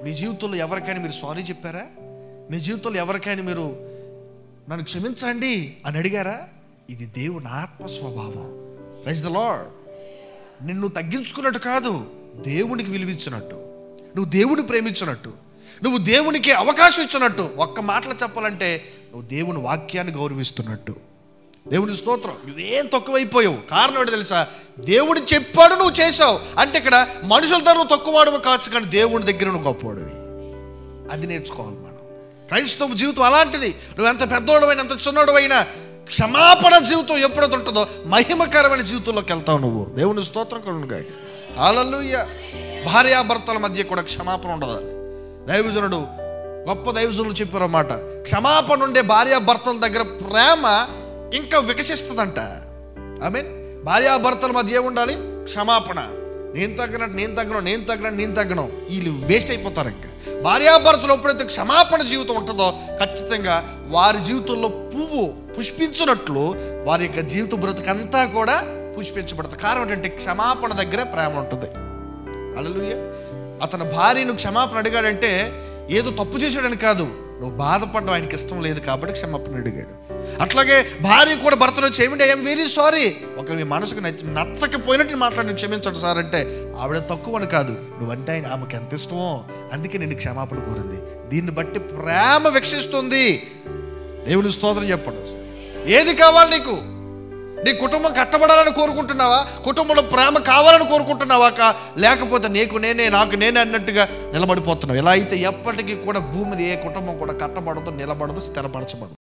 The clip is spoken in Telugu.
మీ జీవితంలో ఎవరికైనా మీరు సారీ చెప్పారా మీ జీవితంలో ఎవరికైనా మీరు నన్ను క్షమించండి అని అడిగారా ఇది దేవుని ఆత్మ స్వభావం రైస్ ద లార్డ్ నిన్ను తగ్గించుకున్నట్టు కాదు దేవునికి విలువించినట్టు నువ్వు దేవుని ప్రేమించినట్టు నువ్వు దేవునికి అవకాశం ఇచ్చినట్టు ఒక్క మాటలు చెప్పాలంటే నువ్వు దేవుని వాక్యాన్ని గౌరవిస్తున్నట్టు దేవుని స్తోత్రం నువ్వేం తక్కువైపోయావు కారణం ఏంటో తెలుసా దేవుడు చెప్పాడు నువ్వు చేసావు అంటే ఇక్కడ మనుషుల ధర నువ్వు తక్కువవాడు కావచ్చు కానీ దేవుని దగ్గర నువ్వు గొప్పవాడివి అది నేర్చుకోవాలి మనం క్రైస్తవ జీవితం అలాంటిది నువ్వు ఎంత పెద్దోడవైనా ఎంత చిన్నోడవైనా క్షమాపణ జీవితం ఎప్పుడైతే ఉంటుందో మహిమకరమైన జీవితంలోకి వెళ్తావు నువ్వు దేవుని స్తోత్రం కలుగుగా హాలూయ భార్యాభర్తల మధ్య కూడా క్షమాపణ ఉండదు దైవజనుడు గొప్ప దైవజనులు చెప్పారన్నమాట క్షమాపణ ఉండే భార్యాభర్తల దగ్గర ప్రేమ ఇంకా వికసిస్తుందంట ఐ మీన్ భార్యాభర్తల మధ్య ఏముండాలి క్షమాపణ నేను తగ్గినట్టు నేను తగ్గను నేను తగ్గినట్టు నేను తగ్గను వీళ్ళు వేస్ట్ అయిపోతారు ఇంకా భార్యాభర్తలు ఎప్పుడైతే క్షమాపణ జీవితం ఉంటుందో ఖచ్చితంగా వారి జీవితంలో పువ్వు పుష్పించినట్లు వారి యొక్క జీవిత బ్రతుకంతా కూడా పుష్పించబడుతుంది కారణం ఏంటంటే క్షమాపణ దగ్గరే ప్రేమ ఉంటుంది అలలుయ్య అతని భార్యను క్షమాపణ అడిగాడంటే ఏదో తప్పు చేశాడని కాదు నువ్వు బాధపడడం ఆయనకి ఇష్టం లేదు కాబట్టి క్షమాపణ అడిగాడు అట్లాగే భార్య కూడా భర్తను చేయండి ఐఎమ్ వెరీ సారీ ఒక మీ మనసుకు నచ్చ నచ్చకపోయినట్టు మాట్లాడి క్షమించండి సార్ అంటే ఆవిడ తక్కువ అని కాదు నువ్వంటే ఆయన ఆమెకు ఎంత ఇష్టమో అందుకే నేను క్షమాపణ కోరింది దీన్ని బట్టి ప్రేమ వికసిస్తుంది దేవుని స్తోత్రం చెప్పండి ఏది కావాలి నీకు నీ కుటుంబం కట్టబడాలని కోరుకుంటున్నావా కుటుంబంలో ప్రేమ కావాలని కోరుకుంటున్నావా కా లేకపోతే నీకు నేనే నాకు నేనే అన్నట్టుగా నిలబడిపోతున్నావు ఎలా అయితే ఎప్పటికీ కూడా భూమి మీద ఏ కుటుంబం కూడా కట్టబడదు నిలబడదు స్థిరపరచబడదు